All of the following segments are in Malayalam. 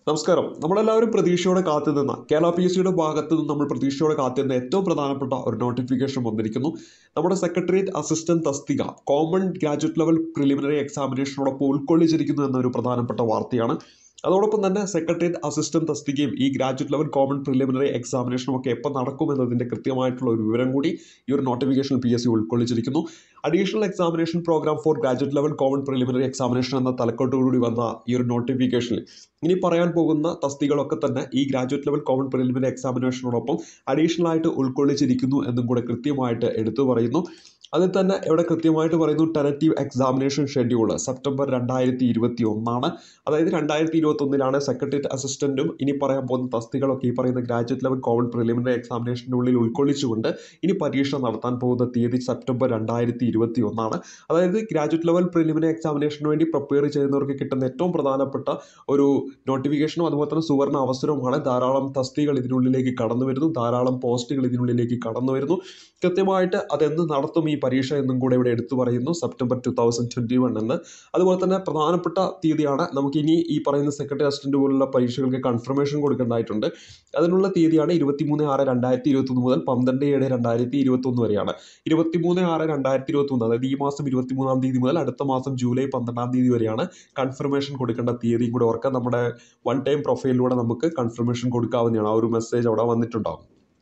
നമസ്കാരം നമ്മളെല്ലാവരും പ്രതീക്ഷയോടെ കാത്തുനിന്ന കേരള പി എസ് സിയുടെ ഭാഗത്ത് നിന്ന് നമ്മൾ പ്രതീക്ഷയോടെ കാത്തുനിന്ന ഏറ്റവും പ്രധാനപ്പെട്ട ഒരു നോട്ടിഫിക്കേഷൻ വന്നിരിക്കുന്നു നമ്മുടെ സെക്രട്ടേറിയറ്റ് അസിസ്റ്റന്റ് തസ്തിക കോമൺ ഗ്രാജുവേറ്റ് ലെവൽ പ്രിലിമിനറി എക്സാമിനേഷനോടൊപ്പം ഉൾക്കൊള്ളിച്ചിരിക്കുന്നു എന്നൊരു പ്രധാനപ്പെട്ട വാർത്തയാണ് അതോടൊപ്പം തന്നെ സെക്രട്ടേറിയറ്റ് അസിസ്റ്റന്റ് തസ്തികയും ഈ ഗ്രാജുവേറ്റ് ലെവൽ കോമൺ പ്രിലിമിനറി എക്സാമിനേഷനും ഒക്കെ എപ്പോൾ നടക്കും എന്നതിൻ്റെ കൃത്യമായിട്ടുള്ള ഒരു വിവരം കൂടി ഈ ഒരു നോട്ടിഫിക്കേഷൻ പി എസ് സി ഉൾക്കൊള്ളിച്ചിരിക്കുന്നു additional examination programme for graduate level common preliminary examination എന്ന തലക്കെട്ടോടുകൂടി വന്ന ഈ ഒരു നോട്ടിഫിക്കേഷനിൽ ഇനി പറയാൻ പോകുന്ന തസ്തികളൊക്കെ തന്നെ ഈ ഗ്രാജുവേറ്റ് ലെവൽ കോമൺ പ്രിലിമിനറി എക്സാമിനേഷനോടൊപ്പം അഡീഷണൽ ആയിട്ട് ഉൾക്കൊള്ളിച്ചിരിക്കുന്നു എന്നും കൂടെ കൃത്യമായിട്ട് എടുത്തു പറയുന്നു അതിൽ തന്നെ ഇവിടെ കൃത്യമായിട്ട് പറയുന്നു ടെനറ്റീവ് എക്സാമിനേഷൻ ഷെഡ്യൂൾ സെപ്റ്റംബർ രണ്ടായിരത്തി ഇരുപത്തി ഒന്നാണ് അതായത് രണ്ടായിരത്തി ഇരുപത്തി ഒന്നിലാണ് സെക്രട്ടേറിയറ്റ് അസിസ്റ്റന്റും ഇനി പറയാൻ പോകുന്ന തസ്തികളൊക്കെ ഈ പറയുന്ന ഗ്രാജുവേറ്റ് ലെവൽ കോമൺ പ്രിലിമിനറി എക്സാമിനേഷൻ്റെ ഉള്ളിൽ ഉൾക്കൊള്ളിച്ചുകൊണ്ട് ഇനി പരീക്ഷ നടത്താൻ പോകുന്ന തീയതി സെപ്റ്റംബർ രണ്ടായിരത്തി ഇരുപത്തി ഒന്നാണ് അതായത് ഗ്രാജുവേറ്റ് ലെവൽ പ്രിലിമിനറി എക്സാമിനേഷന് വേണ്ടി പ്രിപ്പയർ ചെയ്യുന്നവർക്ക് കിട്ടുന്ന ഏറ്റവും പ്രധാനപ്പെട്ട ഒരു നോട്ടിഫിക്കേഷനും അതുപോലെ തന്നെ സുവർണ അവസരവുമാണ് ധാരാളം തസ്തികൾ ഇതിനുള്ളിലേക്ക് കടന്നു വരുന്നു ധാരാളം പോസ്റ്റുകൾ ഇതിനുള്ളിലേക്ക് കടന്നു വരുന്നു കൃത്യമായിട്ട് അതെന്ന് നടത്തും ഈ പരീക്ഷ എന്നും കൂടെ ഇവിടെ എടുത്തു പറയുന്നു September two thousand twenty one എന്ന് അതുപോലെ തന്നെ പ്രധാനപ്പെട്ട തീയതിയാണ് നമുക്ക് ഇനി ഈ പറയുന്ന സെക്രട്ടറി അസിസ്റ്റന്റ് പോലുള്ള പരീക്ഷകൾക്ക് കൺഫർമേഷൻ കൊടുക്കേണ്ടതായിട്ടുണ്ട് അതിനുള്ള തീയതിയാണ് ഇരുപത്തിമൂന്ന് ആറ് രണ്ടായിരത്തി ഇരുപത്തൊന്ന് മുതൽ പന്ത്രണ്ട് ഏഴ് രണ്ടായിരത്തി ഇരുപത്തൊന്ന് വരെയാണ് ഇരുപത്തിമൂന്ന് ആറ് രണ്ടായിരത്തി ഇരുപത്തൊന്ന് അതായത് ഈ മാസം ഇരുപത്തിമൂന്നാം തീയതി മുതൽ അടുത്ത മാസം ജൂലൈ പന്ത്രണ്ടാം തീയതി വരെയാണ് കൺഫർമേഷൻ കൊടുക്കേണ്ട തീയതിയും കൂടെ ഓർക്കാൻ നമ്മുടെ വൺ ടൈം പ്രൊഫൈലിലൂടെ നമുക്ക് കൺഫർമേഷൻ കൊടുക്കാവുന്നതാണ് ആ ഒരു മെസ്സേജ് അവിടെ വന്നിട്ടുണ്ടാവും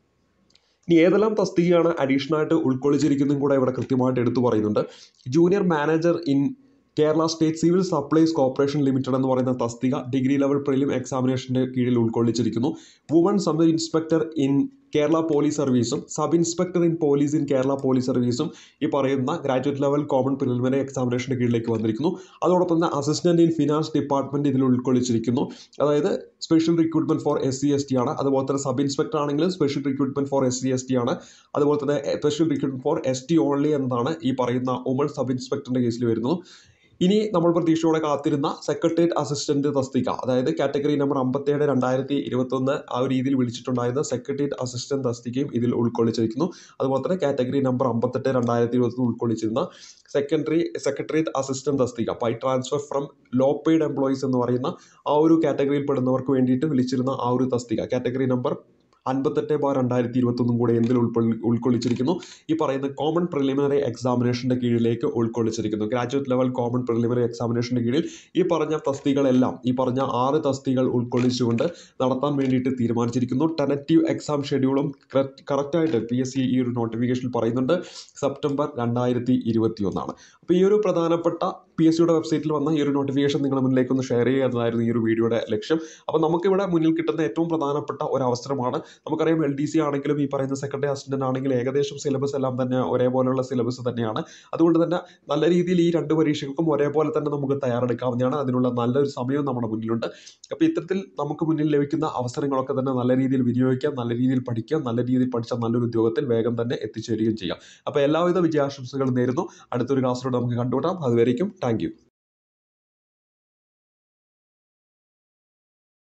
ഇനി ഏതെല്ലാം തസ്തികയാണ് അഡീഷണൽ ആയിട്ട് ഉൾക്കൊള്ളിച്ചിരിക്കുന്നതും കൂടെ ഇവിടെ കൃത്യമായിട്ട് എടുത്തു പറയുന്നുണ്ട് junior manager in Kerala state civil supplies corporation limited എന്ന് പറയുന്ന തസ്തിക ഡിഗ്രി ലെവൽ പ്രിലിം എക്സാമിനേഷൻ്റെ കീഴിൽ ഉൾക്കൊള്ളിച്ചിരിക്കുന്നു woman sub inspector in Kerala police സർവീസും sub inspector in police in Kerala police സർവീസും ഈ പറയുന്ന ഗ്രാജുവേറ്റ് ലെവൽ കോമൺ പ്രിലിമിനറി എക്സാമിനേഷൻ്റെ കീഴിലേക്ക് വന്നിരിക്കുന്നു അതോടൊപ്പം തന്നെ അസിസ്റ്റന്റ് ഇൻ ഫിനാൻസ് ഡിപ്പാർട്ട്മെൻറ്റ് ഇതിൽ ഉൾക്കൊള്ളിച്ചിരിക്കുന്നു അതായത് special recruitment for S C S T ആണ് അതുപോലെ തന്നെ സബ് ഇൻസ്പെക്ടർ ആണെങ്കിലും special recruitment for S C S T ആണ് അതുപോലെ തന്നെ special recruitment for S T only എന്നതാണ് ഈ പറയുന്ന വുമൺ സബ് ഇൻസ്പെക്ടറിൻ്റെ കേസിൽ വരുന്നത് ഇനി നമ്മൾ പ്രതീക്ഷയോടെ കാത്തിരുന്ന സെക്രട്ടേറിയറ്റ് അസിസ്റ്റന്റ് തസ്തിക അതായത് കാറ്റഗറി നമ്പർ അമ്പത്തേഴ് രണ്ടായിരത്തി ഇരുപത്തൊന്ന് ആ ഒരു രീതിയിൽ വിളിച്ചിട്ടുണ്ടായിരുന്ന സെക്രട്ടേറിയറ്റ് അസിസ്റ്റന്റ് തസ്തികയും ഇതിൽ ഉൾക്കൊള്ളിച്ചിരിക്കുന്നു അതുപോലെ തന്നെ കാറ്റഗറി നമ്പർ അമ്പത്തെട്ട് രണ്ടായിരത്തി ഇരുപത്തൊന്ന് ഉൾക്കൊള്ളിച്ചിരുന്ന സെക്കൻഡറി സെക്രട്ടേറിയറ്റ് അസിസ്റ്റന്റ് തസ്തിക by transfer from low paid employees എന്ന് പറയുന്ന ആ ഒരു കാറ്റഗറിയിൽ പെടുന്നവർക്ക് വേണ്ടിയിട്ട് വിളിച്ചിരുന്ന ആ ഒരു തസ്തിക കാറ്റഗറി നമ്പർ അൻപത്തെട്ട് ബാർ രണ്ടായിരത്തി ഇരുപത്തൊന്നും കൂടെ എന്തിൽ ഉൾക്കൊള്ളി ഉൾക്കൊള്ളിച്ചിരിക്കുന്നു ഈ പറയുന്ന കോമൺ പ്രിലിമിനറി എക്സാമിനേഷൻ്റെ കീഴിലേക്ക് ഉൾക്കൊള്ളിച്ചിരിക്കുന്നു ഗ്രാജുവേറ്റ് ലെവൽ കോമൺ പ്രിലിമിനറി എക്സാമിനേഷൻ്റെ കീഴിൽ ഈ പറഞ്ഞ തസ്തികളെല്ലാം ഈ പറഞ്ഞ ആറ് തസ്തികൾ ഉൾക്കൊള്ളിച്ചുകൊണ്ട് നടത്താൻ വേണ്ടിയിട്ട് തീരുമാനിച്ചിരിക്കുന്നു ടെനറ്റീവ് എക്സാം ഷെഡ്യൂളും കറക്റ്റായിട്ട് പി എസ് സി ഈ ഒരു നോട്ടിഫിക്കേഷനിൽ പറയുന്നുണ്ട് സെപ്റ്റംബർ രണ്ടായിരത്തി ഇരുപത്തി ഒന്നാണ് അപ്പോൾ ഈ ഒരു പ്രധാനപ്പെട്ട പി എസ് സിയുടെ വെബ്സൈറ്റിൽ വന്ന ഈ ഒരു നോട്ടിഫിക്കേഷൻ നിങ്ങളുടെ മുന്നിലേക്ക് ഒന്ന് ഷെയർ ചെയ്യുക എന്നതായിരുന്നു ഈ ഒരു വീഡിയോയുടെ ലക്ഷ്യം അപ്പോൾ നമുക്കിവിടെ മുന്നിൽ കിട്ടുന്ന ഏറ്റവും പ്രധാനപ്പെട്ട ഒരു അവസരമാണ് നമുക്കറിയാം എൽ ഡി സി ആണെങ്കിലും ഈ പറയുന്ന സെക്രട്ടറി അസിസ്റ്റന്റ് ആണെങ്കിലും ഏകദേശം സിലബസ് എല്ലാം തന്നെ ഒരേപോലെയുള്ള സിലബസ് തന്നെയാണ് അതുകൊണ്ട് തന്നെ നല്ല രീതിയിൽ ഈ രണ്ട് പരീക്ഷകൾക്കും ഒരേപോലെ തന്നെ നമുക്ക് തയ്യാറെടുക്കാവുന്നതാണ് അതിനുള്ള നല്ലൊരു സമയവും നമ്മുടെ മുന്നിലുണ്ട് അപ്പോൾ ഇത്തരത്തിൽ നമുക്ക് മുന്നിൽ ലഭിക്കുന്ന അവസരങ്ങളൊക്കെ തന്നെ നല്ല രീതിയിൽ വിനിയോഗിക്കാം നല്ല രീതിയിൽ പഠിക്കാം നല്ല രീതിയിൽ പഠിച്ച നല്ലൊരു ഉദ്യോഗത്തിൽ വേഗം തന്നെ എത്തിച്ചേരുകയും ചെയ്യാം അപ്പോൾ എല്ലാവിധ വിജയാശംസകളും നേരുന്നു അടുത്തൊരു ക്ലാസ്സിലൂടെ നമുക്ക് കണ്ടുകൂട്ടാം അതുവരേക്കും താങ്ക്